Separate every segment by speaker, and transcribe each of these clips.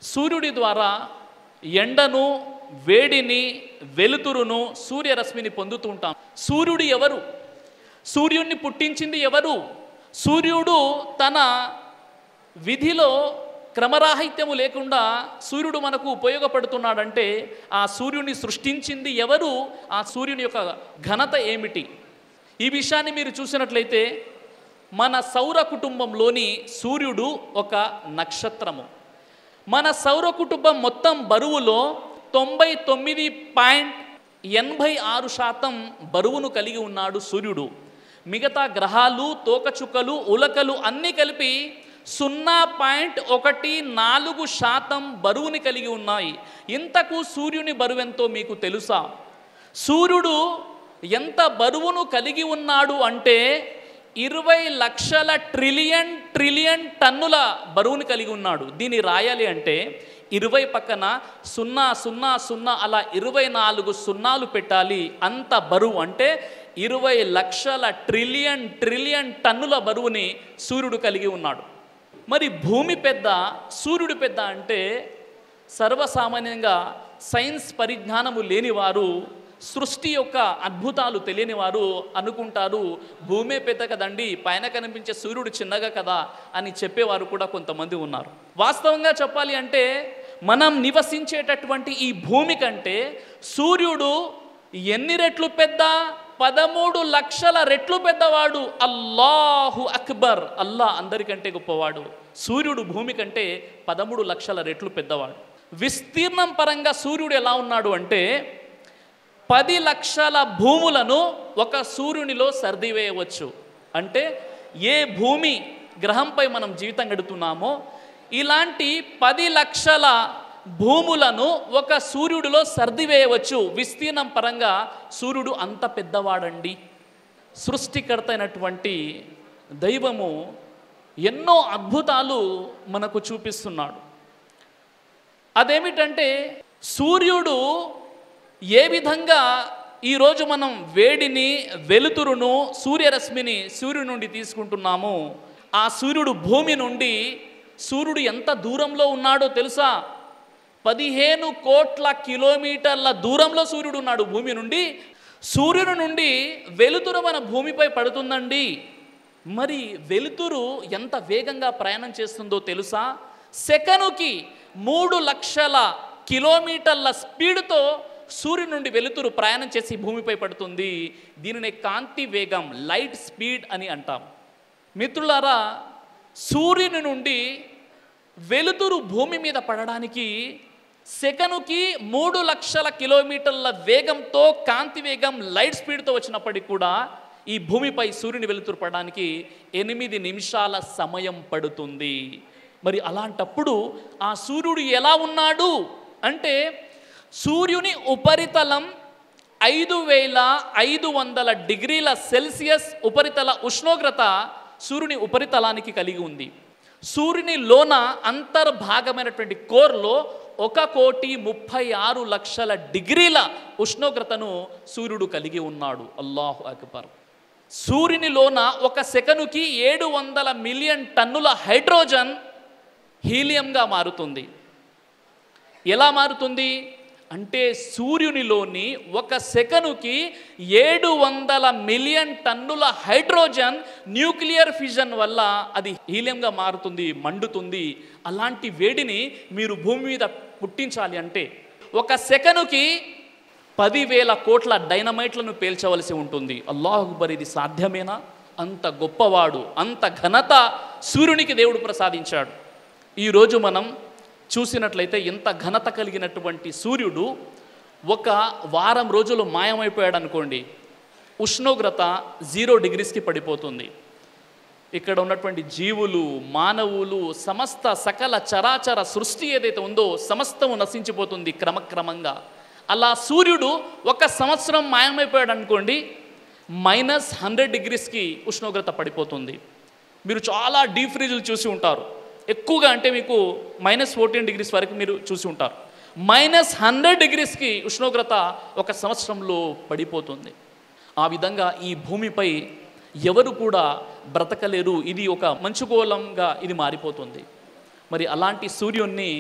Speaker 1: సూర్యుడి ద్వారా ఎండను వేడిని వెలుతురును సూర్యరశ్మిని పొందుతూ ఉంటాం సూర్యుడు ఎవరు సూర్యుడిని పుట్టించింది ఎవరు సూర్యుడు తన విధిలో క్రమరాహిత్యము లేకుండా సూర్యుడు మనకు ఉపయోగపడుతున్నాడంటే ఆ సూర్యుని సృష్టించింది ఎవరు ఆ సూర్యుని యొక్క ఘనత ఏమిటి ఈ విషయాన్ని మీరు చూసినట్లయితే మన సౌర కుటుంబంలోని సూర్యుడు ఒక నక్షత్రము మన సౌర కుటుంబం మొత్తం బరువులో తొంభై తొమ్మిది పాయింట్ ఎనభై ఆరు శాతం బరువును కలిగి ఉన్నాడు సూర్యుడు మిగతా గ్రహాలు తోకచుక్కలు ఉలకలు అన్నీ కలిపి సున్నా పాయింట్ ఒకటి నాలుగు శాతం బరువుని కలిగి ఉన్నాయి ఇంతకు సూర్యుని బరువెంతో మీకు తెలుసా సూర్యుడు ఎంత బరువును కలిగి ఉన్నాడు అంటే ఇరవై లక్షల ట్రిలియన్ ట్రిలియన్ టన్నుల బరువుని కలిగి ఉన్నాడు దీన్ని రాయాలి అంటే ఇరవై పక్కన సున్నా సున్నా సున్నా అలా ఇరవై నాలుగు సున్నాలు పెట్టాలి అంత బరువు అంటే ఇరవై లక్షల ట్రిలియన్ ట్రిలియన్ టన్నుల బరువుని సూర్యుడు కలిగి ఉన్నాడు మరి భూమి పెద్ద సూర్యుడు పెద్ద అంటే సర్వసామాన్యంగా సైన్స్ పరిజ్ఞానము లేనివారు సృష్టి యొక్క అద్భుతాలు తెలియని వారు అనుకుంటారు భూమే పెద్ద కదండి పైన కనిపించే సూర్యుడు చిన్నగా కదా అని చెప్పేవారు కూడా కొంతమంది ఉన్నారు వాస్తవంగా చెప్పాలి అంటే మనం నివసించేటటువంటి ఈ భూమి కంటే సూర్యుడు ఎన్ని రెట్లు పెద్ద పదమూడు లక్షల రెట్లు పెద్దవాడు అల్లాహు అక్బర్ అల్లా అందరికంటే గొప్పవాడు సూర్యుడు భూమి కంటే పదమూడు లక్షల రెట్లు పెద్దవాడు విస్తీర్ణం పరంగా సూర్యుడు ఎలా ఉన్నాడు అంటే పది లక్షల భూములను ఒక సూర్యునిలో సర్దివేయవచ్చు అంటే ఏ భూమి గ్రహంపై మనం జీవితం గడుపుతున్నామో ఇలాంటి పది లక్షల భూములను ఒక సూర్యుడిలో సర్దివేయవచ్చు విస్తీర్ణం పరంగా సూర్యుడు అంత పెద్దవాడండి సృష్టికర్త అయినటువంటి దైవము ఎన్నో అద్భుతాలు మనకు చూపిస్తున్నాడు అదేమిటంటే సూర్యుడు ఏ విధంగా ఈరోజు మనం వేడిని వెలుతురును సూర్యరశ్మిని సూర్యుడి నుండి తీసుకుంటున్నామో ఆ సూర్యుడు భూమి నుండి సూర్యుడు ఎంత దూరంలో ఉన్నాడో తెలుసా పదిహేను కోట్ల కిలోమీటర్ల దూరంలో సూర్యుడు ఉన్నాడు భూమి నుండి సూర్యుని నుండి వెలుతురు మన భూమిపై పడుతుందండి మరి వెలుతురు ఎంత వేగంగా ప్రయాణం చేస్తుందో తెలుసా సెకనుకి మూడు లక్షల కిలోమీటర్ల స్పీడ్తో సూర్యుని నుండి వెలుతురు ప్రయాణం చేసి భూమిపై పడుతుంది దీనిని కాంతి వేగం లైట్ స్పీడ్ అని అంటాం మిత్రులారా సూర్యుని నుండి వెలుతురు భూమి మీద పడడానికి సెకనుకి మూడు లక్షల కిలోమీటర్ల వేగంతో కాంతి వేగం లైట్ స్పీడ్తో వచ్చినప్పటికీ కూడా ఈ భూమిపై సూర్యుని వెలుతురు పడడానికి ఎనిమిది నిమిషాల సమయం పడుతుంది మరి అలాంటప్పుడు ఆ సూర్యుడు ఎలా ఉన్నాడు అంటే సూర్యుని ఉపరితలం ఐదు వేల ఐదు వందల డిగ్రీల సెల్సియస్ ఉపరితల ఉష్ణోగ్రత సూర్యుని ఉపరితలానికి కలిగి ఉంది సూర్యుని లోన అంతర్భాగమైనటువంటి కోర్లో ఒక కోటి ముప్పై ఆరు లక్షల డిగ్రీల ఉష్ణోగ్రతను సూర్యుడు కలిగి ఉన్నాడు అల్లాహు అక్బర్ సూర్యునిలోన ఒక సెకనుకి ఏడు వందల మిలియన్ టన్నుల హైడ్రోజన్ హీలియంగా మారుతుంది ఎలా మారుతుంది అంటే సూర్యునిలోని ఒక సెకనుకి ఏడు వందల మిలియన్ టన్నుల హైడ్రోజన్ న్యూక్లియర్ ఫిజన్ వల్ల అది హీలియంగా మారుతుంది మండుతుంది అలాంటి వేడిని మీరు భూమి మీద పుట్టించాలి అంటే ఒక సెకనుకి పదివేల కోట్ల డైనమైట్లను పేల్చవలసి ఉంటుంది అల్లాహ్ అక్బర్ ఇది సాధ్యమేనా అంత గొప్పవాడు అంత ఘనత సూర్యునికి దేవుడు ప్రసాదించాడు ఈరోజు మనం చూసినట్లయితే ఎంత ఘనత కలిగినటువంటి సూర్యుడు ఒక వారం రోజులు మాయమైపోయాడు అనుకోండి ఉష్ణోగ్రత జీరో డిగ్రీస్కి పడిపోతుంది ఇక్కడ ఉన్నటువంటి జీవులు మానవులు సమస్త సకల చరాచర సృష్టి ఏదైతే ఉందో సమస్తము నశించిపోతుంది క్రమక్రమంగా అలా సూర్యుడు ఒక సంవత్సరం మాయమైపోయాడు అనుకోండి మైనస్ హండ్రెడ్ డిగ్రీస్కి ఉష్ణోగ్రత పడిపోతుంది మీరు చాలా డీప్ ఫ్రిడ్జ్లు చూసి ఉంటారు ఎక్కువగా అంటే మీకు మైనస్ ఫోర్టీన్ డిగ్రీస్ వరకు మీరు చూసి ఉంటారు మైనస్ హండ్రెడ్ డిగ్రీస్కి ఉష్ణోగ్రత ఒక సంవత్సరంలో పడిపోతుంది ఆ విధంగా ఈ భూమిపై ఎవరు కూడా బ్రతకలేరు ఇది ఒక మంచుగోళంగా ఇది మారిపోతుంది మరి అలాంటి సూర్యుణ్ణి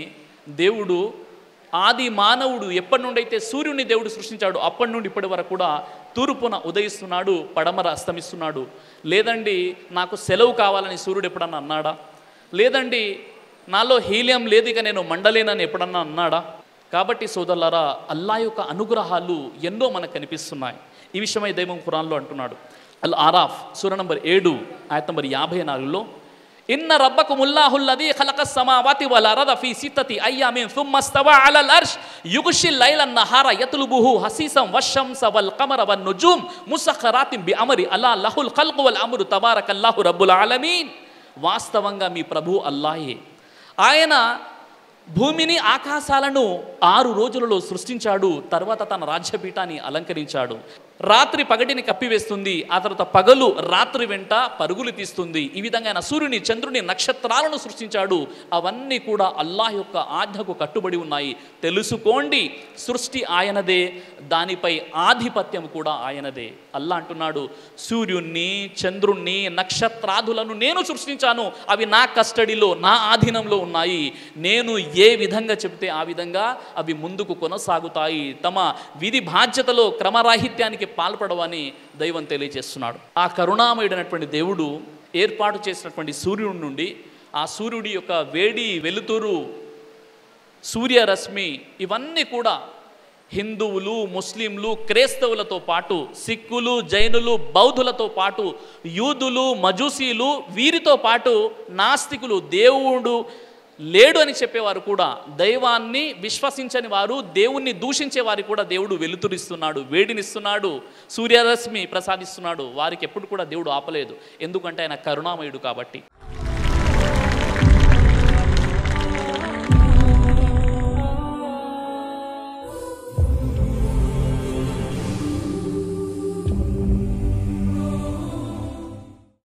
Speaker 1: దేవుడు ఆది మానవుడు ఎప్పటి నుండి అయితే సూర్యుని దేవుడు సృష్టించాడు అప్పటి నుండి ఇప్పటి వరకు కూడా తూర్పున ఉదయిస్తున్నాడు పడమర అస్తమిస్తున్నాడు లేదండి నాకు సెలవు కావాలని సూర్యుడు ఎప్పుడన్నా అన్నాడా లేదండి నాలో హీలియం లేదు ఇక నేను మండలేనని ఎప్పుడన్నా అన్నాడా కాబట్టి సోదరులారా అల్లా యొక్క అనుగ్రహాలు ఎన్నో మనకు కనిపిస్తున్నాయి ఈ విషయమై దైవం ఖురాన్లో అంటున్నాడు అల్ ఆరాఫ్ సూర నంబర్ ఏడు ఆయత నంబర్ యాభై నాలుగులో ఇన్న రబ్బకు ముల్లాహుల్లది ఖలక సమావాతి వల్ అరద ఫీ సిత్తతి అయ్యామిన్ థుమ్మ స్తవా అలల్ అర్ష్ యుగ్షి లైల నహార యత్లుబుహు హసీసం వశంస వల్ కమర వన్ నుజూమ్ ముసఖరాతిం బి అమరి అలా లహుల్ ఖల్కు వల్ అమరు తబారకల్లాహు రబ్బుల్ ఆలమీన్ వాస్తవంగా మీ ప్రభు అల్లాయే ఆయన భూమిని ఆకాశాలను ఆరు రోజులలో సృష్టించాడు తర్వాత తన రాజ్యపీఠాన్ని అలంకరించాడు రాత్రి పగటిని కప్పివేస్తుంది ఆ తర్వాత పగలు రాత్రి వెంట పరుగులు తీస్తుంది ఈ విధంగా ఆయన సూర్యుని చంద్రుని నక్షత్రాలను సృష్టించాడు అవన్నీ కూడా అల్లాహ్ యొక్క ఆజ్ఞకు కట్టుబడి ఉన్నాయి తెలుసుకోండి సృష్టి ఆయనదే దానిపై ఆధిపత్యం కూడా ఆయనదే అల్లా అంటున్నాడు సూర్యుణ్ణి చంద్రుణ్ణి నక్షత్రాదులను నేను సృష్టించాను అవి నా కస్టడీలో నా ఆధీనంలో ఉన్నాయి నేను ఏ విధంగా చెబితే ఆ విధంగా అవి ముందుకు కొనసాగుతాయి తమ విధి బాధ్యతలో క్రమరాహిత్యానికి పాల్పడవని దైవం తెలియజేస్తున్నాడు ఆ కరుణామయుడైనటువంటి దేవుడు ఏర్పాటు చేసినటువంటి సూర్యుడి నుండి ఆ సూర్యుడి యొక్క వేడి వెలుతురు సూర్యరశ్మి ఇవన్నీ కూడా హిందువులు ముస్లింలు క్రైస్తవులతో పాటు సిక్కులు జైనులు బౌద్ధులతో పాటు యూదులు మజూసీలు వీరితో పాటు నాస్తికులు దేవుడు లేడు అని చెప్పేవారు కూడా దైవాన్ని విశ్వసించని వారు దేవుణ్ణి దూషించే వారికి కూడా దేవుడు వెలుతురిస్తున్నాడు వేడినిస్తున్నాడు సూర్యరశ్మి ప్రసాదిస్తున్నాడు వారికి ఎప్పుడు కూడా దేవుడు ఆపలేదు ఎందుకంటే ఆయన కరుణామయుడు కాబట్టి